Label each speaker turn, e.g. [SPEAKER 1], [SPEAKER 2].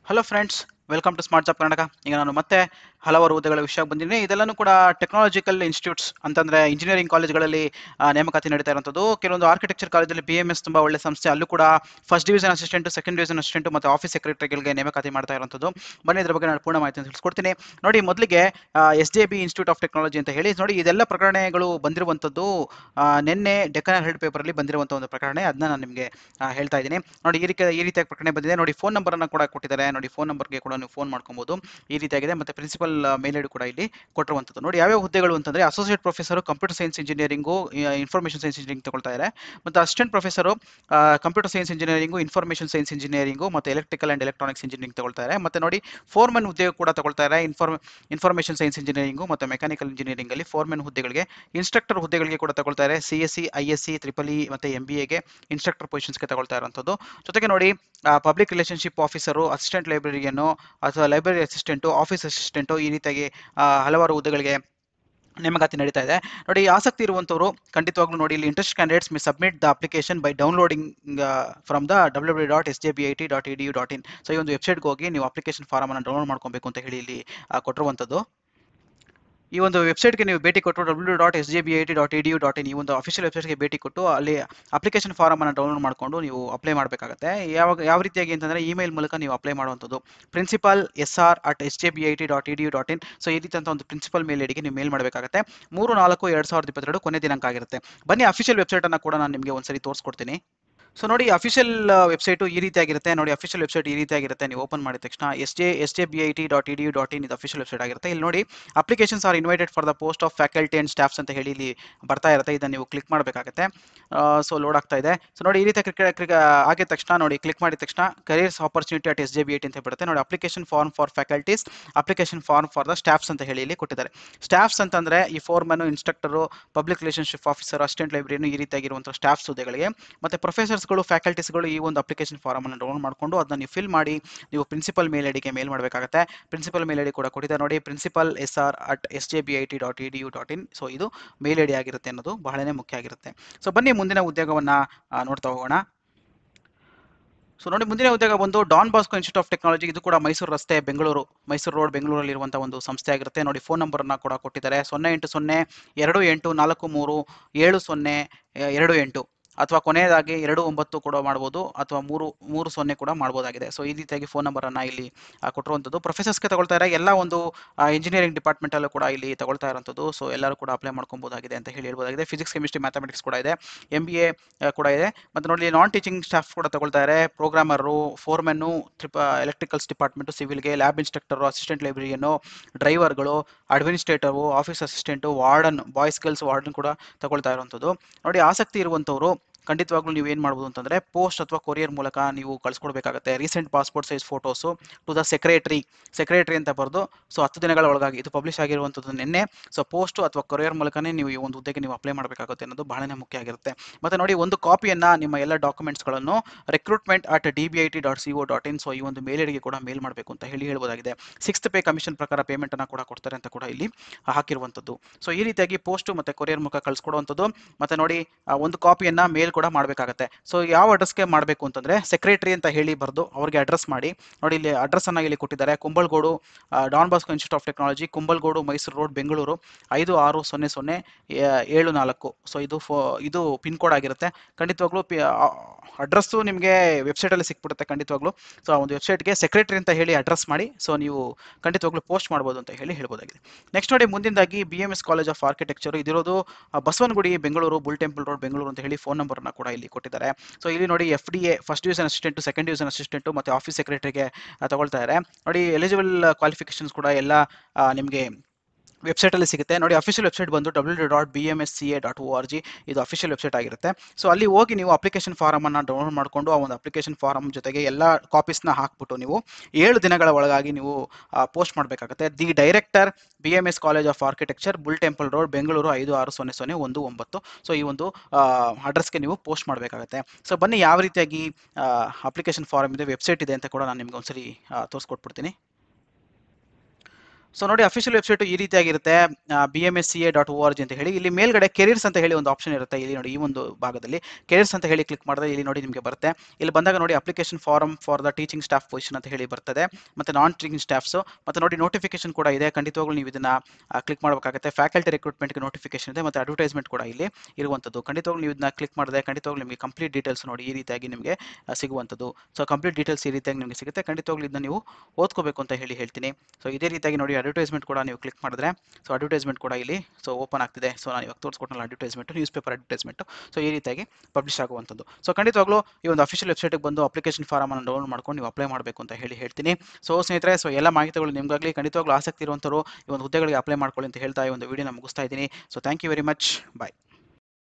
[SPEAKER 1] hello friends welcome to smart job Karnataka ಈಗ ನಾನು ಮತ್ತೆ ಹಲವಾರು ಹುದ್ದೆಗಳ ವಿಷಯ ಬಂದಿದ್ದೀನಿ ಇದೆಲ್ಲನೂ ಕೂಡ ಟೆಕ್ನಾಲಜಿಕಲ್ ಇನ್ಸ್ಟಿಟ್ಯೂಟ್ಸ್ ಅಂತಂದ್ರೆ ಇಂಜಿನಿಯರಿಂಗ್ ಕಾಲೇಜ್ಗಳಲ್ಲಿ ಆ, ನೇಮಕಾತಿ ನಡೀತಾ ಇರುವಂಥದ್ದು ಕೆಲವೊಂದು ಆರ್ಕಿಟೆಕ್ಚರ್ ಕಾಲೇಜಲ್ಲಿ ಬಿ ಎಂ ಎಸ್ ತುಂಬ ಒಳ್ಳೆ ಸಂಸ್ಥೆ ಅಲ್ಲೂ ಕೂಡ first division assistant second division assistant ಮತ್ತು ಆಫೀಸ್ ಸೆಕ್ರೆಟರಿಗಳಿಗೆ ನೇಮಕಾತಿ ಮಾಡ್ತಾ ಇರುವಂಥದ್ದು ಬನ್ನಿ ಇದ್ರ ಬಗ್ಗೆ ನಾನು ಪೂರ್ಣ ಮಾಹಿತಿ ತಿಳಿಸ್ಕೊಡ್ತೀನಿ ನೋಡಿ ಮೊದಲಿಗೆ S J B institute of technology ಅಂತ ಹೇಳಿ ನೋಡಿ ಇದೆಲ್ಲ ಪ್ರಕರಣಗಳು ಬಂದಿರುವಂಥದ್ದು ಆ, ನಿನ್ನೆ ಡೆಕ್ಕನ್ ಹೆಲ್ಡ್ ಪೇಪರಲ್ಲಿ ಬಂದಿರುವಂಥ ಒಂದು ಪ್ರಕರಣ ಅದನ್ನ ನಾನು ನಿಮಗೆ ಹೇಳ್ತಾ ಇದ್ದೀನಿ ನೋಡಿ ಈ ರೀತಿ ಈ ರೀತಿಯಾಗಿ ಪ್ರಕರಣ ಬಂದಿದೆ ನೋಡಿ ಫೋನ್ ನಂಬರನ್ನು ಕೂಡ ಕೊಟ್ಟಿದ್ದಾರೆ ನೋಡಿ ಫೋನ್ ನಂಬರ್ಗೆ ಕೂಡ ನೀವು ಫೋನ್ ಮಾಡ್ಕೊಬೋದು ಈ ರೀತಿಯಾಗಿದೆ ಮತ್ತು ಪ್ರಿನ್ಸಿಪಲ್ ಮೇಲ್ ಐಡಿ ಕೂಡ ಇಲ್ಲಿ ಕೊಟ್ಟಿರುವಂಥದ್ದು ನೋಡಿ ಯಾವ್ಯಾವ ಹುದ್ದೆಗಳು ಅಂತಂದರೆ associate professor computer science engineering information science engineering ತಗೊಳ್ತಾ ಇದ್ದಾರೆ ಮತ್ತು assistant professor computer science engineering information science engineering ಮತ್ತು ಎಲೆಕ್ಟ್ರಿಕಲ್ ಆ್ಯಂಡ್ ಎಲೆಕ್ಟ್ರಾನಿಕ್ಸ್ ಇಂಜಿನಿಯರಿಂಗ್ ತಗೊಳ್ತಾರೆ ಮತ್ತು ನೋಡಿ ಫೋರ್ಮನ್ ಹುದ್ದೆ ಕೂಡ ತಗೊಳ್ತಾರೆ ಇನ್ಫಾರ್ಮ್ ಇನ್ಫಾರ್ಮೇಷನ್ ಸೈನ್ಸ್ ಇಂಜಿನಿಯರಿಂಗು ಮತ್ತು ಮೆಕ್ಯಾನಿಕಲ್ ಇಂಜಿನಿಯರಿಂಗಲ್ಲಿ ಫೋರ್ಮನ್ ಹುದ್ದೆಗಳಿಗೆ ಇನ್ಸ್ಟ್ರಕ್ಟರ್ ಹುದ್ದೆಗಳಿಗೆ ಕೂಡ ತಗೊಳ್ತಾರೆ C S C I S C triple E ಮತ್ತು ಎಂ ಬಿ ಎಗೆ ಇನ್ಸ್ಟ್ರಕ್ಟರ್ ಪೊಸಿಷನ್ಸ್ಗೆ ತಗೊಳ್ತಾ ಇರುವಂಥದ್ದು ಜೊತೆಗೆ ನೋಡಿ ಪಬ್ಲಿಕ್ ರಿಲೇಷನ್ಶಿಪ್ ಆಫೀಸರು ಅಸಿಸ್ಟೆಂಟ್ ಲೈಬ್ರರಿಯನ್ನು ಅಥವಾ ಲೈಬ್ರರಿ ಅಸಿಸ್ಟೆಂಟು ಆಫೀಸ್ ಅಸಿಸ್ಟೆಂಟು ಈ ರೀತಿಯಾಗಿ ಆ, ಹಲವಾರು ಹುದ್ದೆಗಳಿಗೆ ನೇಮಕಾತಿ ನಡೀತಾ ಇದೆ ನೋಡಿ ಆಸಕ್ತಿ ಇರುವಂಥವ್ರು ಖಂಡಿತವಾಗ್ಲೂ ನೋಡಿ ಇಲ್ಲಿ interest candidates me submit the application by downloading from the W W dot S J B I T dot E D U dot in so ಈ ಒಂದು ವೆಬ್ಸೈಟ್ಗೆ ಹೋಗಿ ನೀವು ಅಪ್ಲಿಕೇಶನ್ ಫಾರಮನ್ನು ಡೌನ್ಲೋಡ್ ಮಾಡ್ಕೊಬೇಕು ಅಂತ ಹೇಳಿ ಇಲ್ಲಿ ಆ, ಕೊಟ್ಟಿರುವಂಥದ್ದು ಈ ಒಂದು ವೆಬ್ಸೈಟ್ಗೆ ನೀವು ಭೇಟಿ ಕೊಟ್ಟು W dot S J B I T dot E D U dot in ಈ ಒಂದು ಅಫಿಷಿಯಲ್ ವೆಬ್ಸೈಟ್ಗೆ ಭೇಟಿ ಕೊಟ್ಟು ಅಲ್ಲಿ ಅಪ್ಲಿಕೇಶನ್ ಫಾರಮನ್ನು ಡೌನ್ಲೋಡ್ ಮಾಡಿಕೊಂಡು ನೀವು ಅಪ್ಲೈ ಮಾಡಬೇಕಾಗುತ್ತೆ ಯಾವಾಗ ಯಾವ ರೀತಿಯಾಗಿ ಅಂತಂದರೆ ಇಮೇಲ್ ಮೂಲಕ ನೀವು ಅಪ್ಲೈ ಮಾಡುವಂಥದ್ದು principal S R at S J B I T dot E D U dot in so ಈ ರೀತಿಯಂಥ ಒಂದು ಪ್ರಿನ್ಸಿಪಲ್ ಮೇಲ್ ಐಡಿಗೆ ನೀವು ಮೇಲ್ ಮಾಡಬೇಕಾಗುತ್ತೆ ಮೂರು ನಾಲ್ಕು ಎರಡು ಸಾವಿರದ ಇಪ್ಪತ್ತೆರಡು ಕೊನೆ ದಿನಾಂಕ ಆಗಿರುತ್ತೆ ಬನ್ನಿ ಅಫಿಷಿಯಲ್ ವೆಬ್ಸೈಟನ್ನು ಕೂಡ ನಾನು ನಿಮಗೆ ಒಂದ್ಸರಿ ತೋರಿಸ್ಕೊಡ್ತೀನಿ ಸೊ ನೋಡಿ ಅಫಿಷಿಯಲ್ ವೆಬ್ಸೈಟು ಈ ರೀತಿಯಾಗಿರುತ್ತೆ ನೋಡಿ ಅಫಿಷಿಯಲ್ ವೆಬ್ಸೈಟ್ ಈ ರೀತಿಯಾಗಿರುತ್ತೆ ನೀವು ಓಪನ್ ಮಾಡಿದ ತಕ್ಷಣ S J S J B I T dot E D U dot in ಇದು ಅಫಿಷಿಯಲ್ ವೆಬ್ಸೈಟ್ ಆಗಿರುತ್ತೆ ಇಲ್ಲಿ ನೋಡಿ applications are invited for the post of faculty and staffs ಅಂತ ಹೇಳಿ ಇಲ್ಲಿ ಬರ್ತಾ ಇರುತ್ತೆ ಇದನ್ನು ನೀವು ಕ್ಲಿಕ್ ಮಾಡಬೇಕಾಗುತ್ತೆ ಸೊ ಲೋಡ್ ಆಗ್ತಾ ಇದೆ ಸೊ ನೋಡಿ ಈ ರೀತಿ ಕ್ಲಿಕ್ ಆಗಿದ ತಕ್ಷಣ ನೋಡಿ ಕ್ಲಿಕ್ ಮಾಡಿದ ತಕ್ಷಣ careers opportunity at S J B I T ಅಂತ ಬರುತ್ತೆ ನೋಡಿ application form for faculties application form for the staffs ಅಂತ ಹೇಳಿ ಇಲ್ಲಿ ಕೊಟ್ಟಿದ್ದಾರೆ ಸ್ಟಾಫ್ಸ್ ಅಂತಂದರೆ ಈ foreman instructor public relationship officer assistant librarian ಈ ರೀತಿಯಾಗಿರುವಂಥ ಸ್ಟಾಫ್ಸ್ ಹುದ್ದೆಗಳಿಗೆ ಮತ್ತು ಪ್ರೊಫೆಸರ್ಸ್ಗಳು ಫ್ಯಾಕಲ್ಟೀಸ್ಗಳು ಈ ಒಂದು ಅಪ್ಲಿಕೇಶನ್ ಫಾರಮನ್ನು ಡೌನ್ಲೋಡ್ ಮಾಡಿಕೊಂಡು ಅದನ್ನ ನೀವು ಫಿಲ್ ಮಾಡಿ ನೀವು ಪ್ರಿನ್ಸಿಪಲ್ ಮೇಲ್ ಐಡಿಗೆ ಮೇಲ್ ಮಾಡಬೇಕಾಗುತ್ತೆ ಪ್ರಿನ್ಸಿಪಲ್ ಮೇಲ್ ಐಡಿ ಕೂಡ ಕೊಟ್ಟಿದ್ದಾರೆ ನೋಡಿ principal S R at S J B I T dot E D U dot in so ಇದು ಮೇಲ್ ಐಡಿ ಆಗಿರುತ್ತೆ ಅನ್ನೋದು ಬಹಳನೇ ಮುಖ್ಯ ಆಗಿರುತ್ತೆ ಸೊ ಬನ್ನಿ ಮುಂದಿನ ಉದ್ಯೋಗವನ್ನು ನೋಡ್ತಾ ಹೋಗೋಣ ಸೊ ನೋಡಿ ಮುಂದಿನ ಉದ್ಯೋಗ ಬಂದು Don Bosco institute of technology ಇದು ಕೂಡ ಮೈಸೂರು ರಸ್ತೆ ಬೆಂಗಳೂರು ಮೈಸೂರು ರೋಡ್ ಬೆಂಗಳೂರಲ್ಲಿ ಇರುವಂಥ ಒಂದು ಸಂಸ್ಥೆ ಆಗಿರುತ್ತೆ ನೋಡಿ ಫೋನ್ ನಂಬರನ್ನು ಕೂಡ ಕೊಟ್ಟಿದ್ದಾರೆ ಸೊನ್ನೆ ಎಂಟು ಸೊನ್ನೆ ಎರಡು ಎಂಟು ನಾಲ್ಕು ಮೂರು ಏಳು ಸೊನ್ನೆ ಎ- ಎರಡು ಎಂಟು ಅಥವಾ ಕೊನೆಯದಾಗಿ ಎರಡು ಒಂಬತ್ತು ಕೂಡ ಮಾಡ್ಬೋದು ಅಥವಾ ಮೂರು ಮೂರು ಸೊನ್ನೆ ಕೂಡ ಮಾಡ್ಬೋದಾಗಿದೆ ಸೊ ಈ ರೀತಿಯಾಗಿ ಫೋನ್ ನಂಬರನ್ನು ಇಲ್ಲಿ ಆ, ಕೊಟ್ಟಿರುವಂಥದ್ದು ಪ್ರೊಫೆಸರ್ಸ್ಗೆ ತಗೊಳ್ತಾರೆ ಎಲ್ಲ ಒಂದು ಇಂಜಿನಿಯರಿಂಗ್ ಡಿಪಾರ್ಟ್ಮೆಂಟಲ್ಲೂ ಕೂಡ ಇಲ್ಲಿ ತಗೊಳ್ತಾ ಇರುವಂಥದ್ದು ಸೊ ಎಲ್ಲರೂ ಕೂಡ ಅಪ್ಲೈ ಮಾಡ್ಕೊಬೋದಾಗಿದೆ ಅಂತ ಹೇಳಿ ಹೇಳ್ಬೋದಾಗಿದೆ ಫಿಸಿಕ್ಸ್ ಕೆಮಿಸ್ಟ್ರಿ ಮ್ಯಾಥಮೆಟಿಕ್ಸ್ ಕೂಡ ಇದೆ ಎಮ್ ಬಿ ಎ ಕೂಡ ಇದೆ ಮತ್ತು ನೋಡಿ ನಾನ್ ಟೀಚಿಂಗ್ ಸ್ಟಾಫ್ ಕೂಡ ತಗೊಳ್ತಾರೆ programmer foreman trip electricals department ಸಿವಿಲ್ಗೆ ಲ್ಯಾಬ್ ಇನ್ಸ್ಟ್ರಕ್ಟರು ಅಸಿಸ್ಟೆಂಟ್ ಲೈಬ್ರರಿಯನ್ನು ಡ್ರೈವರ್ಗಳು administrator office assistant warden boys girls warden ಕೂಡ ತಗೊಳ್ತಾ ಇರುವಂಥದ್ದು ನೋಡಿ ಆಸಕ್ತಿ ಇರುವಂಥವ್ರು ಖಂಡಿತವಾಗ್ಲೂ ನೀವು ಏನು ಮಾಡ್ಬೋದು ಅಂತಂದರೆ ಪೋಸ್ಟ್ ಅಥವಾ ಕೊರಿಯರ್ ಮೂಲಕ ನೀವು ಕಳಿಸ್ಕೊಡ್ಬೇಕಾಗುತ್ತೆ recent passport size photos to the secretary secretary ಅಂತ ಬರೆದು ಸೊ ಹತ್ತು ದಿನಗಳ ಒಳಗಾಗಿ ಇದು ಪಬ್ಲಿಷ್ ಆಗಿರುವಂಥದ್ದು ನಿನ್ನೆ ಸೊ ಪೋಸ್ಟು ಅಥವಾ ಕೊರಿಯರ್ ಮೂಲಕನೇ ನೀವು ಈ ಒಂದು ಹುದ್ದೆಗೆ ನೀವು ಅಪ್ಲೈ ಮಾಡಬೇಕಾಗುತ್ತೆ ಅನ್ನೋದು ಬಹಳನೇ ಮುಖ್ಯ ಆಗಿರುತ್ತೆ ಮತ್ತು ನೋಡಿ ಒಂದು ಕಾಪಿಯನ್ನು ನಿಮ್ಮ ಎಲ್ಲ ಡಾಕ್ಯುಮೆಂಟ್ಸ್ಗಳನ್ನು recruitment at D B I T dot C O dot in so ಈ ಒಂದು ಮೇಲ್ ಐಡಿಗೆ ಕೂಡ ಮೇಲ್ ಮಾಡಬೇಕು ಅಂತ ಹೇಳಿ ಹೇಳ್ಬೋದಾಗಿದೆ ಸಿಕ್ಸ್ತ್ ಪೇ ಕಮಿಷನ್ ಪ್ರಕಾರ ಪೇಮೆಂಟನ್ನು ಕೂಡ ಕೊಡ್ತಾರೆ ಅಂತ ಕೂಡ ಇಲ್ಲಿ ಹಾಕಿರುವಂಥದ್ದು ಸೊ ಈ ರೀತಿಯಾಗಿ ಪೋಸ್ಟು ಮತ್ತು ಕೊರಿಯರ್ ಮೂಲಕ ಕಳಿಸ್ಕೊಡುವಂಥದ್ದು ಮತ್ತು ನೋಡಿ ಆ, ಒಂದು ಕಾಪಿಯನ್ನು ಮೇಲ್ ಕೂಡ ಮಾಡಬೇಕಾಗತ್ತೆ ಸೊ ಯಾವ ಅಡ್ರೆಸ್ಗೆ ಮಾಡಬೇಕು ಅಂತಂದರೆ ಸೆಕ್ರೆಟರಿ ಅಂತ ಹೇಳಿ ಬರೆದು ಅವ್ರಿಗೆ ಅಡ್ರೆಸ್ ಮಾಡಿ ನೋಡಿ ಇಲ್ಲಿ ಅಡ್ರೆಸ್ಸನ್ನು ಇಲ್ಲಿ ಕೊಟ್ಟಿದ್ದಾರೆ ಕುಂಬಳಗೋಡು ಆ, Don Bosco institute of technology Kumbalgodu Mysuru road Bengaluru ಐದು ಆರು ಸೊನ್ನೆ ಸೊನ್ನೆ ಏ- ಏಳು ನಾಲ್ಕು ಸೊ ಇದು ಫೋ ಇದು ಪಿನ್ ಕೋಡ್ ಆಗಿರುತ್ತೆ ಖಂಡಿತವಾಗ್ಲೂ ಪಿ ಅಡ್ರೆಸ್ಸು ನಿಮಗೆ ವೆಬ್ಸೈಟಲ್ಲಿ ಸಿಕ್ಬಿಡುತ್ತೆ ಖಂಡಿತವಾಗ್ಲೂ ಸೊ ಆ ಒಂದು ವೆಬ್ಸೈಟ್ಗೆ ಸೆಕ್ರೆಟರಿ ಅಂತ ಹೇಳಿ ಅಡ್ರೆಸ್ ಮಾಡಿ ಸೊ ನೀವು ಖಂಡಿತವಾಗ್ಲೂ ಪೋಸ್ಟ್ ಮಾಡ್ಬೋದು ಅಂತ ಹೇಳಿ ಹೇಳ್ಬೋದಾಗಿದೆ ನೆಕ್ಸ್ಟ್ ನೋಡಿ ಮುಂದಿನದಾಗಿ B M S college of architecture ಇದಿರೋದು ಆ, Basavanagudi Bengaluru bull temple road Bengaluru ಅಂತ ಹೇಳಿ ಫೋನ್ ನಂಬರ್ನ ಕೂಡ ಇಲ್ಲಿ ಕೊಟ್ಟಿದ್ದಾರೆ ಸೊ ಇಲ್ಲಿ ನೋಡಿ F D A first division assistant second division assistant ಮತ್ತು ಆಫೀಸ್ ಸೆಕ್ರೆಟರಿಗೆ ತಗೊಳ್ತಾ ಇದ್ದಾರೆ ನೋಡಿ ಎಲಿಜಿಬಲ್ ಕ್ವಾಲಿಫಿಕೇಶನ್ಸ್ ಕೂಡ ಎಲ್ಲ ನಿಮಗೆ ವೆಬ್ಸೈಟಲ್ಲಿ ಸಿಗುತ್ತೆ ನೋಡಿ ಅಫಿಷಿಯಲ್ ವೆಬ್ಸೈಟ್ ಬಂದು W dot B M S C A dot O R G ಇದು ಅಫಿಷಿಯಲ್ ವೆಬ್ಸೈಟ್ ಆಗಿರುತ್ತೆ ಸೊ ಅಲ್ಲಿ ಹೋಗಿ ನೀವು ಅಪ್ಲಿಕೇಶನ್ ಫಾರಮನ್ನು ಡೌನ್ಲೋಡ್ ಮಾಡಿಕೊಂಡು ಆ ಒಂದು ಅಪ್ಲಿಕೇಶನ್ ಫಾರಮ್ ಜೊತೆಗೆ ಎಲ್ಲ ಕಾಪೀಸ್ನ ಹಾಕ್ಬಿಟ್ಟು ನೀವು ಏಳು ದಿನಗಳ ಒಳಗಾಗಿ ನೀವು ಪೋಸ್ಟ್ ಮಾಡಬೇಕಾಗುತ್ತೆ the director B M S college of architecture bull temple road Bengaluru ಐದು ಆರು ಸೊನ್ನೆ ಸೊನ್ನೆ ಒಂದು ಒಂಬತ್ತು ಸೊ ಈ ಒಂದು ಅಡ್ರೆಸ್ಗೆ ನೀವು ಪೋಸ್ಟ್ ಮಾಡಬೇಕಾಗುತ್ತೆ ಸೊ ಬನ್ನಿ ಯಾವ ರೀತಿಯಾಗಿ ಅಪ್ಲಿಕೇಶನ್ ಫಾರಮ್ ಇದೆ ವೆಬ್ಸೈಟ್ ಇದೆ ಅಂತ ಕೂಡ ನಾನು ನಿಮ್ಗೆ ಒಂದ್ಸರಿ ಆ, ತೋರಿಸ್ಕೊಟ್ಬಿಡ್ತೀನಿ ಸೊ ನೋಡಿ ಅಫಿಷಿಯಲ್ ವೆಬ್ಸೈಟ್ ಈ ರೀತಿಯಾಗಿರುತ್ತೆ B M S C A dot O R G ಅಂತ ಹೇಳಿ ಇಲ್ಲಿ ಮೇಲ್ಗಡೆ ಕೆರಿಯರ್ಸ್ ಅಂತ ಹೇಳಿ ಒಂದು ಆಪ್ಷನ್ ಇರುತ್ತೆ ಇಲ್ಲಿ ನೋಡಿ ಈ ಒಂದು ಭಾಗದಲ್ಲಿ ಕೆರಿಯರ್ಸ್ ಅಂತ ಹೇಳಿ ಕ್ಲಿಕ್ ಮಾಡಿದ್ರೆ ಇಲ್ಲಿ ನೋಡಿ ನಿಮಗೆ ಬರುತ್ತೆ ಇಲ್ಲಿ ಬಂದಾಗ ನೋಡಿ application form for the teaching staff position ಅಂತ ಹೇಳಿ ಬರ್ತದೆ ಮತ್ತು ನಾನ್ ಟೀಚಿಂಗ್ ಸ್ಟಾಫ್ಸು ಮತ್ತು ನೋಡಿ ನೋಟಿಫಿಕೇಶನ್ ಕೂಡ ಇದೆ ಖಂಡಿತವಾಗ್ಲೂ ನೀವು ಇದನ್ನು ಕ್ಲಿಕ್ ಮಾಡಬೇಕಾಗುತ್ತೆ ಫ್ಯಾಕಲ್ಟಿ ರಿಕ್ರೂಟ್ಮೆಂಟ್ಗೆ ನೋಟಿಫಿಕೇಶನ್ ಇದೆ ಮತ್ತು ಅಡ್ವರ್ಟೈಸ್ಮೆಂಟ್ ಕೂಡ ಇಲ್ಲಿ ಇರುವಂಥದ್ದು ಖಂಡಿತವಾಗ್ಲೂ ನೀವು ಇದನ್ನ ಕ್ಲಿಕ್ ಮಾಡಿದ್ರೆ ಖಂಡಿತವಾಗ್ಲೂ ನಿಮಗೆ ಕಂಪ್ಲೀಟ್ ಡೀಟೇಲ್ಸ್ ನೋಡಿ ಈ ರೀತಿಯಾಗಿ ನಿಮಗೆ ಆ, ಸಿಗುವಂಥದ್ದು ಸೊ ಕಂಪ್ಲೀಟ್ ಡೀಟೇಲ್ಸ್ ಈ ರೀತಿಯಾಗಿ ನಿಮಗೆ ಸಿಗುತ್ತೆ ಖಂಡಿತವಾಗ್ಲೂ ಇದನ್ನ ನೀವು ಓದ್ಕೋಬೇಕು ಅಂತ ಹೇಳಿ ಹೇಳ್ತೀನಿ ಸೊ ಇದೇ ರೀತಿಯಾಗಿ ನೋಡಿ ಅಡ್ವರ್ಟೈಸ್ಮೆಂಟ್ ಕೂಡ ನೀವು ಕ್ಲಿಕ್ ಮಾಡಿದ್ರೆ ಸೊ ಅಡ್ವರ್ಟೈಸ್ಮೆಂಟ್ ಕೂಡ ಇಲ್ಲಿ ಸೊ ಓಪನ್ ಆಗ್ತಿದೆ ಸೊ ನಾನು ಇವಾಗ ತೋರಿಸ್ಕೊಟ್ಟಲ್ಲ advertisement newspaper advertisement so ಈ ರೀತಿಯಾಗಿ ಪಬ್ಲಿಷ್ ಆಗುವಂಥದ್ದು ಸೊ ಖಂಡಿತವಾಗ್ಲೂ ಈ ಒಂದು ಅಫಿಷಿಯಲ್ ವೆಬ್ಸೈಟ್ಗೆ ಬಂದು ಅಪ್ಲಿಕೇಶನ್ ಫಾರಮ್ ಅನ್ನು ಡೌನ್ಲೋಡ್ ಮಾಡ್ಕೊಂಡು ನೀವು ಅಪ್ಲೈ ಮಾಡಬೇಕು ಅಂತ ಹೇಳಿ ಹೇಳ್ತೀನಿ ಸೊ ಸ್ನೇಹಿತರೆ ಸೊ ಎಲ್ಲ ಮಾಹಿತಿಗಳು ನಿಮಗಾಗಲಿ ಖಂಡಿತವಾಗ್ಲೂ ಆಸಕ್ತಿ ಇರುವಂಥವ್ರು ಈ ಒಂದು ಹುದ್ದೆಗಳಿಗೆ ಅಪ್ಲೈ ಮಾಡ್ಕೊಳ್ಳಿ ಅಂತ ಹೇಳ್ತಾ ಈ ಒಂದು ವಿಡಿಯೋನ ಮುಗಿಸ್ತಾ ಇದ್ದೀನಿ so thank you very much bye